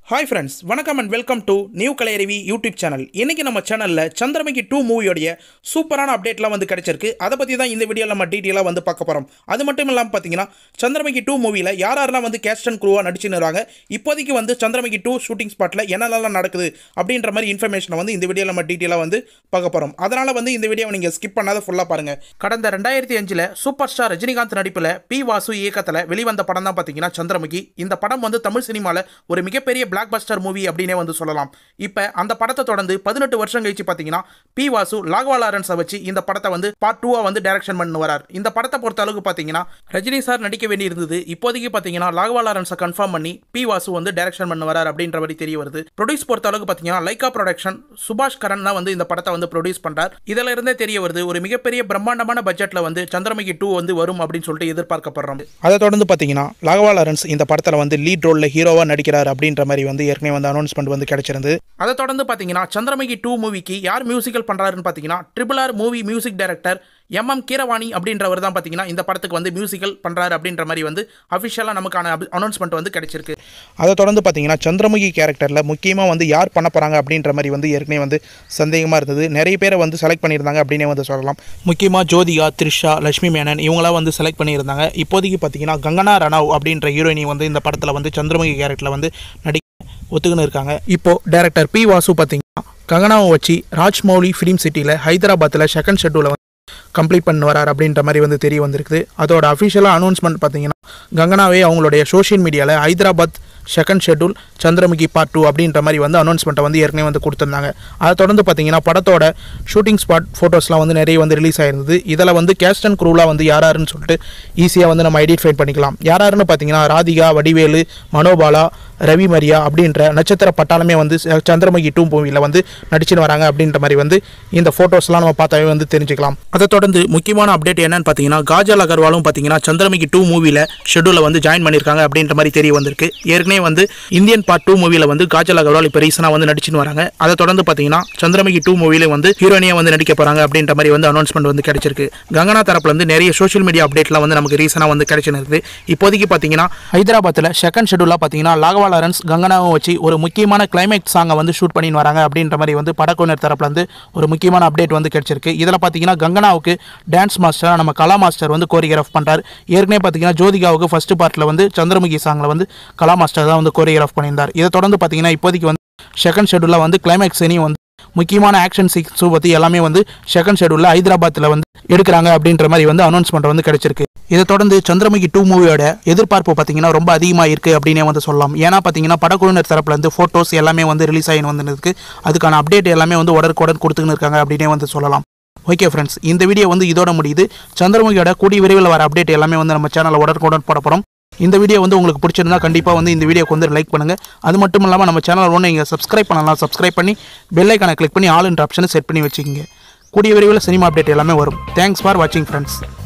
hi friends வணக்கம் and welcome to new Kalaiyaruvi YouTube channel இன்னைக்கு நம்ம சேனலில் சந்திரமுகி டூ மூவியோடைய சூப்பரான அப்டேட்லாம் வந்து கிடைச்சிருக்கு அதை பற்றி தான் இந்த வீடியோவில் நம்ம டீட்டெயிலாக வந்து பார்க்க போகிறோம் அது மட்டும் இல்லாமல் பார்த்தீங்கன்னா சந்திரமுகி டூ மூவியில் யார் யாரெல்லாம் வந்து கேஸ்ட் அண்ட் குரூவாக நடிச்சுன்னு வராங்க இப்போதைக்கு வந்து சந்திரமுகி டூ ஷூட்டிங் ஸ்பாட்டில் என்னென்னலாம் நடக்குது அப்படின்ற மாதிரி இன்ஃபர்மேஷனை வந்து இந்த வீடியோவில் நம்ம டீட்டெயிலாக வந்து பார்க்க போகிறோம் அதனால் வந்து இந்த வீடியோவை நீங்கள் ஸ்கிப் பண்ணாத ஃபுல்லாக பாருங்கள் கடந்த ரெண்டாயிரத்தி அஞ்சில் சூப்பர் ஸ்டார் ரஜினிகாந்த் நடிப்பில் பி வாசு இயக்கத்தில் வெளிவந்த படம் தான் பார்த்தீங்கன்னா சந்திரமுகி இந்த படம் வந்து தமிழ் சினிமாவில் ஒரு மிகப்பெரிய பிளாக் பஸ்டர் மூவி அப்படின்னே வந்து சொல்லலாம் இப்போ அந்த படத்தை தொடர்ந்து பதினெட்டு வருஷம் கழிச்சு பார்த்தீங்கன்னா பி வாசு லாகவா லாரன்ஸை வச்சு இந்த படத்தை வந்து பார்ட் டூவாக வந்து டைரக்ஷன் பண்ணி வரார் இந்த படத்தை பொறுத்த அளவுக்கு பார்த்தீங்கன்னா ரஜினி சார் நடிக்க வேண்டியிருந்தது இப்போதைக்கு பார்த்தீங்கன்னா லாகவா லாரன்ஸை கன்ஃபார்ம் பண்ணி பி வாசு வந்து டைரக்ஷன் பண்ண வரார் அப்படின்ற மாதிரி தெரிய வருது ப்ரொடியூஸ் பொறுத்த அளவுக்கு பார்த்தீங்கன்னா லைகா ப்ரொடக்ஷன் சுபாஷ் கரன் தான் வந்து இந்த படத்தை வந்து ப்ரொடியூஸ் பண்றார் இதுல இருந்தே தெரிய வருது ஒரு மிகப்பெரிய பிரம்மாண்டமான பட்ஜெட்ல வந்து சந்திரமுகி டூ வந்து வரும் அப்படின்னு சொல்லிட்டு எதிர்பார்க்கப்படுறோம் அதை தொடர்ந்து பார்த்தீங்கன்னா லாகவா லாரன்ஸ் இந்த படத்தில் வந்து லீட் ரோலில் ஹீரோவாக நடிக்கிறார் அப்படின்ற மாதிரி வந்து ஏற்கனவே வந்து அனௌன்ஸ்மெண்ட் வந்து கிடைச்சிருந்து அதை தொடர்ந்து பார்த்தீங்கன்னா சந்திரமுகி டூ மூவிக்கு யார் மியூசிக்கல் பண்ணுறாருன்னு பார்த்தீங்கன்னா triple R movie music director M M Keeravani அப்படின்றவர் தான் பார்த்தீங்கன்னா இந்த படத்துக்கு வந்து மியூசிக்கல் பண்ணுறாரு அப்படின்ற மாதிரி வந்து அஃபிஷியலாக நமக்கான அனௌன்ஸ்மெண்ட் வந்து கிடைச்சிருக்கு அதை தொடர்ந்து பார்த்தீங்கன்னா சந்திரமுகி கேரக்டரில் முக்கியமாக வந்து யார் பண்ண போகிறாங்க அப்படின்ற மாதிரி வந்து ஏற்கனவே வந்து சந்தேகமாக இருந்தது நிறைய பேரை வந்து செலக்ட் பண்ணியிருந்தாங்க அப்படின்னே வந்து சொல்லலாம் முக்கியமாக ஜோதிகா த்ரிஷா லட்சுமி மேனன் இவங்களாம் வந்து செலக்ட் பண்ணியிருந்தாங்க இப்போதைக்கு பார்த்தீங்கன்னா கங்கனா ரணவ் அப்படின்ற ஹீரோயினி வந்து இந்த படத்தில் வந்து சந்திரமுகி கேரக்டரில் வந்து நடி ஒத்துக்குன்னு இருக்காங்க இப்போ டைரக்டர் பி வாசு பார்த்தீங்கன்னா கங்கனாவை வச்சு ராஜ்மௌலி ஃபிலிம் சிட்டியில் ஹைதராபாத்தில் செகண்ட் ஷெட்யூலை வந்து கம்ப்ளீட் பண்ண வரார் அப்படின்ற மாதிரி வந்து தெரிய வந்திருக்குது அதோட அஃபிஷியலாக அனௌன்ஸ்மெண்ட் பார்த்தீங்கன்னா கங்கனாவே அவங்களுடைய சோஷியல் மீடியாவில் Hyderabad second schedule Chandramukhi part two அப்படின்ற மாதிரி வந்து அனௌன்ஸ்மெண்ட்டை வந்து ஏற்கனவே வந்து கொடுத்துருந்தாங்க அதை தொடர்ந்து பார்த்தீங்கன்னா படத்தோட ஷூட்டிங் ஸ்பாட் ஃபோட்டோஸ்லாம் வந்து நிறைய வந்து ரிலீஸ் ஆயிருந்தது இதில் வந்து கேஸ்ட் அண்ட் குரூலாம் வந்து யார் யாருன்னு சொல்லிட்டு ஈஸியாக வந்து நம்ம ஐடென்டிஃபை பண்ணிக்கலாம் யார் யாருன்னு பார்த்தீங்கன்னா ராதிகா வடிவேலு மனோபாலா ரவி மரியா அப்படின்ற நட்சத்திர பட்டாளமே வந்து ச- சந்திரமுகி டூ மூவியில் வந்து நடிச்சுன்னு வராங்க அப்படின்ற மாதிரி வந்து இந்த ஃபோட்டோஸ்லாம் நம்ம பார்த்தாவே வந்து தெரிஞ்சுக்கலாம் அதை தொடர்ந்து முக்கியமான அப்டேட் என்னன்னு பார்த்தீங்கன்னா காஜல் அகர்வாலும் பார்த்தீங்கன்னா சந்திரமுகி டூ மூவியில் ஷெட்யூலில் வந்து ஜாயின் பண்ணியிருக்காங்க அப்படின்ற மாதிரி தெரிய வந்திருக்கு ஏற்கனவே வந்து இந்தியன் பார்ட் டூ மூவியில் வந்து காஜல் அகர்வால் இப்போ ரீசனாக வந்து நடிச்சுன்னு வராங்க அதை தொடர்ந்து பார்த்தீங்கன்னா சந்திரமுகி டூ மூவியில் வந்து ஹீரோனியாக வந்து நடிக்க போகிறாங்க அப்படின்ற மாதிரி வந்து அனௌன்ஸ்மெண்ட் வந்து கிடைச்சிருக்கு கங்கனா தரப்புல இருந்து நிறைய சோஷியல் மீடியா அப்டேட்லாம் வந்து நமக்கு ரீசனாக வந்து கிடைச்சுன்னு இருக்குது இப்போதைக்கு பார்த்தீங்கன்னா ஹைதராபாத்தில் செகண்ட் ஷெட்யூலாக பார்த்தீங்கன்னா லாகவா லாரன்ஸ் கங்கனாவும் வச்சு ஒரு முக்கியமான கிளைமேக்ஸ் சாங்கை வந்து ஷூட் பண்ணின்னு வராங்க அப்படின்ற மாதிரி வந்து படக்குழுவினர் தரப்புல இருந்து ஒரு முக்கியமான அப்டேட் வந்து கிடைச்சிருக்கு இதில் பார்த்தீங்கன்னா கங்கனாவுக்கு டான்ஸ் மாஸ்டர் நம்ம கலா மாஸ்டர் வந்து கோரியோகிராஃப் பண்ணுறாரு ஏற்கனவே பார்த்தீங்கன்னா ஜோதிகாவுக்கு ஃபர்ஸ்ட் பார்ட்டில் வந்து சந்திரமுகி சாங்கில் வந்து கலா மாஸ்டர் தான் வந்து கோரியோகிராஃப் பண்ணியிருந்தார் இதை தொடர்ந்து பார்த்தீங்கன்னா இப்போதைக்கு வந்து செகண்ட் ஷெட்யூலில் வந்து கிளைமேக்ஸ் இனி வந்து முக்கியமான ஆக்ஷன் சீக்ஸு பற்றி எல்லாமே வந்து செகண்ட் ஷெட்யூலில் ஹைதராபாத்தில் வந்து எடுக்கிறாங்க அப்படின்ற மாதிரி வந்து அனௌன்ஸ்மெண்ட் வந்து கிடைச்சிருக்கு இதை தொடர்ந்து சந்திரமுகி டூ மூவியோட எதிர்பார்ப்பு பார்த்தீங்கன்னா ரொம்ப அதிகமாக இருக்குது அப்படின்னே வந்து சொல்லலாம் ஏன்னா பார்த்தீங்கன்னா படக்குழுவினர் தரப்புல இருந்து ஃபோட்டோஸ் எல்லாமே வந்து ரிலீஸ் ஆகி வந்துருக்கு அதுக்கான அப்டேட் எல்லாமே வந்து உடனுக்குடன் கொடுத்துன்னு இருக்காங்க அப்படின்னே வந்து சொல்லலாம் ஓகே ஃப்ரெண்ட்ஸ் இந்த வீடியோ வந்து இதோட முடியுது சந்திரமுகியோட கூடிய விரைவில் வர அப்டேட் எல்லாமே வந்து நம்ம சேனலில் உடனுக்குடன் போட போகிறோம் இந்த வீடியோ வந்து உங்களுக்கு பிடிச்சிருந்தா கண்டிப்பாக வந்து இந்த வீடியோக்கு வந்து லைக் பண்ணுங்கள் அது மட்டும் இல்லாமல் நம்ம சேனல் ஒன்று நீங்கள் சப்ஸ்கிரைப் பண்ணலாம் சப்ஸ்கிரைப் பண்ணி பெல் ஐக்கானை கிளிக் பண்ணி ஆல் என்ற ஆப்ஷனை செட் பண்ணி வச்சுக்கோங்க கூடிய விரைவில் சினிமா அப்டேட் எல்லாமே வரும் தேங்க்ஸ் ஃபார் வாட்சிங் ஃப்ரெண்ட்ஸ்